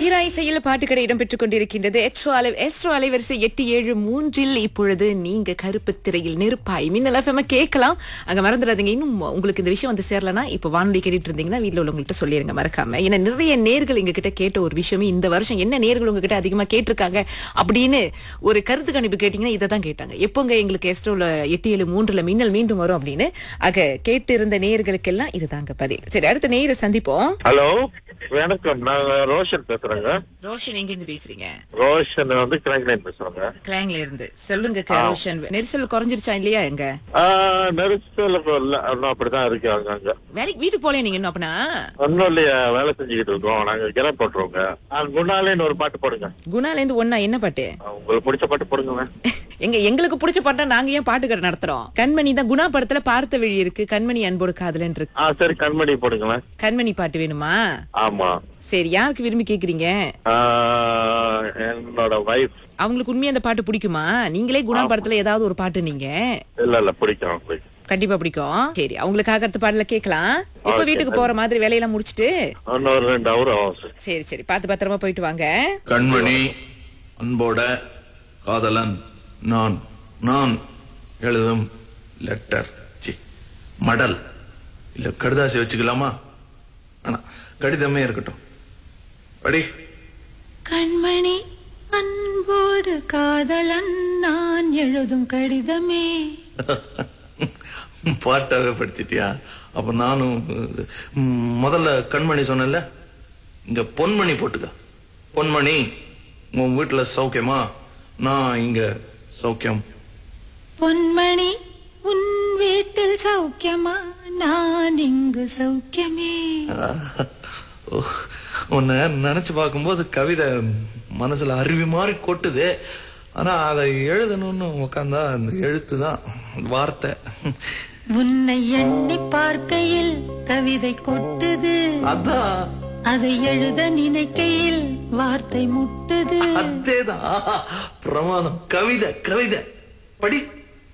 தீராய் செயல் பாட்டுக்கடை இடம்பெற்றுக் கொண்டிருக்கின்றது எட்ரோ அலை எஸ்ட்ரோ அலைவரிசை எட்டு ஏழு மூன்றில் இப்பொழுது நீங்க கருப்பு திரையில் நெருப்பாய் மின்னல் எஃப்எம் கேட்கலாம் அங்க மறந்துடாதீங்க இன்னும் உங்களுக்கு இந்த விஷயம் வந்து சேரலனா இப்ப வானொலி கேட்டுட்டு இருந்தீங்கன்னா வீட்ல உள்ளவங்கள்ட்ட சொல்லிருங்க மறக்காம ஏன்னா நிறைய நேர்கள் எங்க கிட்ட கேட்ட ஒரு விஷயமே இந்த வருஷம் என்ன நேர்கள் உங்ககிட்ட அதிகமா கேட்டிருக்காங்க அப்படின்னு ஒரு கருத்து கணிப்பு கேட்டீங்கன்னா இதை தான் கேட்டாங்க எப்போங்க எங்களுக்கு எஸ்ட்ரோல எட்டு ஏழு மூன்றுல மின்னல் மீண்டும் வரும் அப்படின்னு ஆக கேட்டு இருந்த நேர்களுக்கெல்லாம் இதுதாங்க பதில் சரி அடுத்த நேரை சந்திப்போம் ஹலோ வணக்கம் நான் ரோஷன் பேசுறேங்க ரோஷன் எங்க இருந்து பேசுறீங்க ரோஷன் வந்து கிளைன் பேசுறேங்க கிளாங்ல இருந்து சொல்லுங்க க- ரோஷன் நெரிசல் குறைஞ்சிருச்சா இல்லையா எங்க ஆஹ், நெரிசல் இப்ப இல்ல இன்னும் அப்படிதான் இருக்கு அங்கங்க வேலைக்கு வீட்டுக்கு போல நீங்க இன்னும் அப்பனா ஒன்னும் இல்லையா வேலை செஞ்சுக்கிட்டு இருக்கோம் நாங்க கிர போட்டுருவோங்க குணாலேன்னு ஒரு பாட்டு போடுங்க குணால இருந்து ஒன்னா என்ன பாட்டு ஆஹ், உங்களுக்கு பிடிச்ச பாட்டு போடுங்க எங்க எங்களுக்கு பிடிச்ச பாட்டா நாங்க ஏன் பாட்டு கடை நடத்துறோம் கண்மணி தான் குணா படத்துல பார்த்த வழி இருக்கு கண்மணி அன்போடு காதலன் இருக்கு ஆ சரி கண்மணி போடுங்களேன் கண்மணி பாட்டு வேணுமா ஆமா சரி யாருக்கு விரும்பி கேக்குறீங்க ஆஹ், என்னோட வைஃப் அவங்களுக்கு உண்மையா அந்த பாட்டு பிடிக்குமா நீங்களே குணா படத்துல ஏதாவது ஒரு பாட்டு நீங்க இல்ல இல்ல பிடிக்கும் பிடிக்கும் கண்டிப்பா பிடிக்கும் சரி அவங்களுக்காக அடுத்த பாடல கேட்கலாம் இப்ப Okay, வீட்டுக்கு போற மாதிரி வேலையெல்லாம் முடிச்சிட்டு இன்னும் ஒரு ரெண்டு ஹவர் ஆகும் சார் சரி சரி பாத்து பத்திரமா போயிட்டு வாங்க கண்மணி அன்போட காதலன் நான் நான் எழுதும் லெட்டர் சி மடல் இல்ல கடுதாசி வச்சுக்கலாமா ஆனா கடிதமே இருக்கட்டும் படி கண்மணி அன்போடு காதலன் நான் எழுதும் கடிதமே பாட்டாவே படிச்சிட்டியா அப்ப நானும் ம், முதல்ல கண்மணி சொன்னேன்ல இங்க பொன்மணி போட்டுக்க பொன்மணி உன் வீட்டுல சௌக்கியமா நான் இங்க சௌக்கியம் பொன்மணி உன் வீட்டில் சௌக்கியமா நான் இங்கு சௌக்கியமே ஓ, உன்னை நினைச்சு பார்க்கும்போது கவிதை மனசுல அருவி மாதிரி கொட்டுது ஆனா அதை எழுதணும்னு உட்காந்தா அந்த எழுத்து தான் வார்த்தை உன்னை எண்ணி பார்க்கையில் கவிதை கொட்டுது அதான் அதை எழுத நினைக்கையில் வார்த்தை முட்டுது அதேதான் பிரமாதம் கவிதை கவிதை படி